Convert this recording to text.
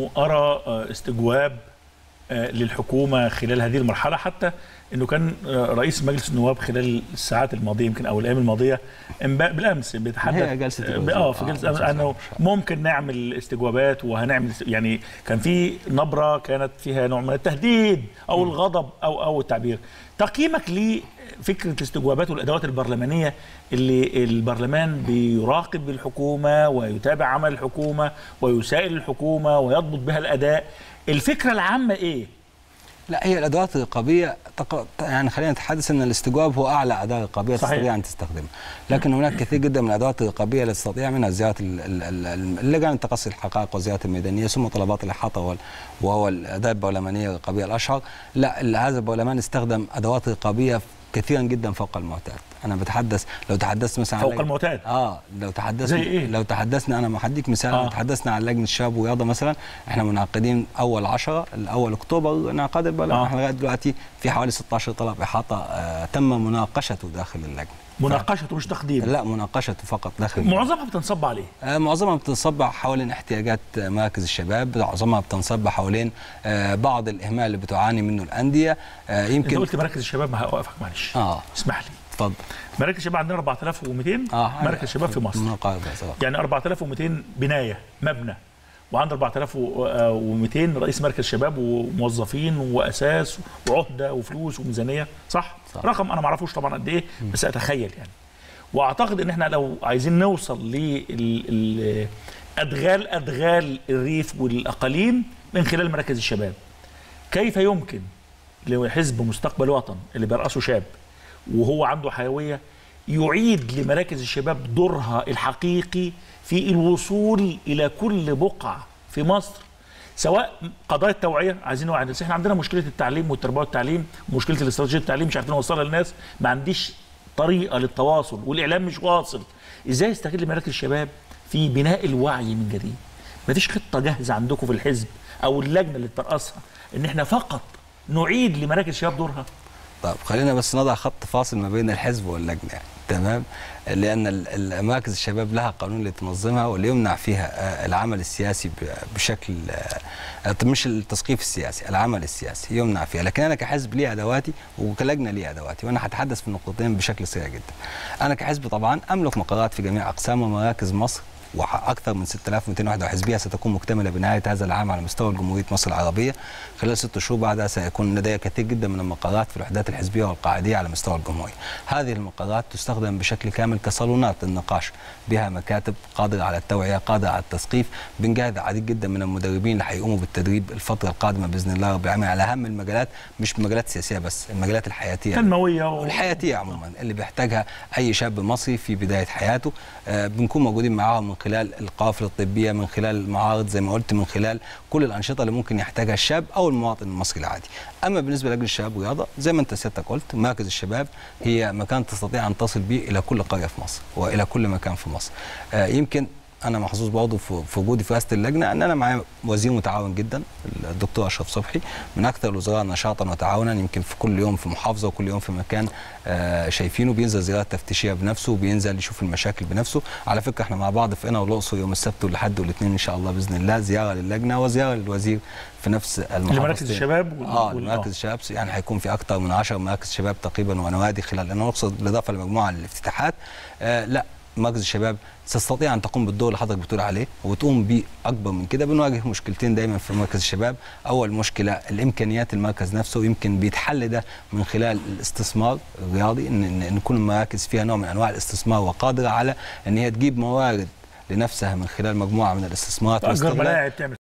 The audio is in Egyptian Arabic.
انه ارى استجواب للحكومه خلال هذه المرحله حتى انه كان رئيس مجلس النواب خلال الساعات الماضيه يمكن او الايام الماضيه بالامس بيتحدث هي جلسه اه في جلسه انه ممكن نعمل استجوابات وهنعمل يعني كان في نبره كانت فيها نوع من التهديد او الغضب او او التعبير تقييمك لفكره الاستجوابات والادوات البرلمانيه اللي البرلمان بيراقب الحكومه ويتابع عمل الحكومه ويسائل الحكومه ويضبط بها الاداء الفكره العامه ايه لا هي الادوات الرقابيه تق... يعني خلينا نتحدث ان الاستجواب هو اعلى اداه رقابيه صحيح. تستطيع ان تستخدمها لكن هناك كثير جدا من الادوات الرقابيه التي تستطيع منها زياره اللجان التقصي الحقائق والزيارات الميدانيه ثم طلبات الاحاطه وهو الاداه البرلمانيه الرقابيه الاشهر لا هذا البرلمان استخدم ادوات رقابيه كثيرا جدا فوق المعتاد انا بتحدث لو تحدثت مثلا فوق المعتاد اه لو تحدثنا زي إيه؟ لو تحدثنا انا هديك مثال آه. لو تحدثنا عن لجنه الشباب والرياضه مثلا احنا منعقدين اول 10 الاول اكتوبر انعقاد البرلمان آه. احنا لغايه دلوقتي في حوالي 16 طلب احاطه آه تم مناقشته داخل اللجنه مناقشته مش تقديم لا مناقشته فقط داخل معظمها بتنصب عليه آه معظمها بتنصب حوالين احتياجات مراكز الشباب معظمها بتنصب حوالين آه بعض الاهمال اللي بتعاني منه الانديه آه يمكن يمكن انت قلت مراكز الشباب ما هوقفك معلش اه اسمح لي اتفضل مراكز الشباب عندنا 4200 آه مراكز شباب في مصر مناقضة يعني 4200 بنايه مبنى وعند 4200 رئيس مركز شباب وموظفين واساس وعهده وفلوس وميزانيه صح؟, صح. رقم انا ما اعرفوش طبعا قد ايه بس اتخيل يعني واعتقد ان احنا لو عايزين نوصل ل ادغال ادغال الريف والاقاليم من خلال مراكز الشباب كيف يمكن لحزب مستقبل وطن اللي بيرأسه شاب وهو عنده حيويه يعيد لمراكز الشباب دورها الحقيقي في الوصول الى كل بقعه في مصر سواء قضايا التوعيه عايزين نوعي الناس احنا عندنا مشكله التعليم والتربيه والتعليم ومشكله الاستراتيجيه التعليم مش عارفين نوصلها للناس ما عنديش طريقه للتواصل والاعلام مش واصل ازاي يستغل مراكز الشباب في بناء الوعي من جديد مفيش خطه جاهزه عندكم في الحزب او اللجنه اللي بترأسها ان احنا فقط نعيد لمراكز الشباب دورها طيب خلينا بس نضع خط فاصل ما بين الحزب واللجنه يعني. تمام لان مراكز الشباب لها قانون اللي تنظمها واللي يمنع فيها العمل السياسي بشكل مش التثقيف السياسي العمل السياسي يمنع فيها لكن انا كحزب لي ادواتي وكلجنه لي ادواتي وانا هتحدث في النقطتين بشكل سريع جدا انا كحزب طبعا املك مقرات في جميع اقسام ومراكز مصر واكثر من 6200 وحده حزبيه ستكون مكتمله بنهايه هذا العام على مستوى جمهوريه مصر العربيه خلال ست شهور بعدها سيكون لدي كثير جدا من المقرات في الوحدات الحزبيه والقاعديه على مستوى الجمهوريه. هذه المقرات تستخدم بشكل كامل كصالونات للنقاش بها مكاتب قادره على التوعيه قادره على التثقيف بنجهز عديد جدا من المدربين اللي هيقوموا بالتدريب الفتره القادمه باذن الله رب العالمين على اهم المجالات مش المجالات السياسيه بس المجالات الحياتيه التنمويه و... والحياتيه عموما اللي بيحتاجها اي شاب مصري في بدايه حياته آه بنكون موجودين معاهم من خلال القوافل الطبيه من خلال المعارض زي ما قلت من خلال كل الانشطه اللي ممكن يحتاجها الشاب او المواطن المصري العادي اما بالنسبه لجنه الشباب والرياضه زي ما انت سيادتك قلت مركز الشباب هي مكان تستطيع ان تصل به الى كل قريه في مصر والى كل مكان في مصر آه يمكن انا محظوظ برضه في وجودي في رئاسه اللجنه ان انا معايا وزير متعاون جدا الدكتور اشرف صبحي من اكثر الوزراء نشاطا وتعاونا يمكن في كل يوم في محافظه وكل يوم في مكان آه شايفينه بينزل زيارات تفتيشيه بنفسه وبينزل يشوف المشاكل بنفسه على فكره احنا مع بعض في قنا والاقصر يوم السبت والاحد والاثنين ان شاء الله باذن الله زياره للجنه وزياره للوزير في نفس المحافظه لمراكز الشباب وال... اه لمراكز الشباب يعني هيكون في اكثر من 10 مراكز شباب تقريبا ونوادي خلال انا اقصد بالاضافه لمجموعه الافتتاحات آه لا مركز الشباب تستطيع ان تقوم بالدور اللي حضرتك بتقول عليه وتقوم بيه اكبر من كده بنواجه مشكلتين دايما في مركز الشباب اول مشكله الامكانيات المركز نفسه يمكن بيتحل ده من خلال الاستثمار الرياضي ان ان نكون المراكز فيها نوع من انواع الاستثمار وقادره على ان هي تجيب موارد لنفسها من خلال مجموعه من الاستثمارات تأجر ملاعب تعمل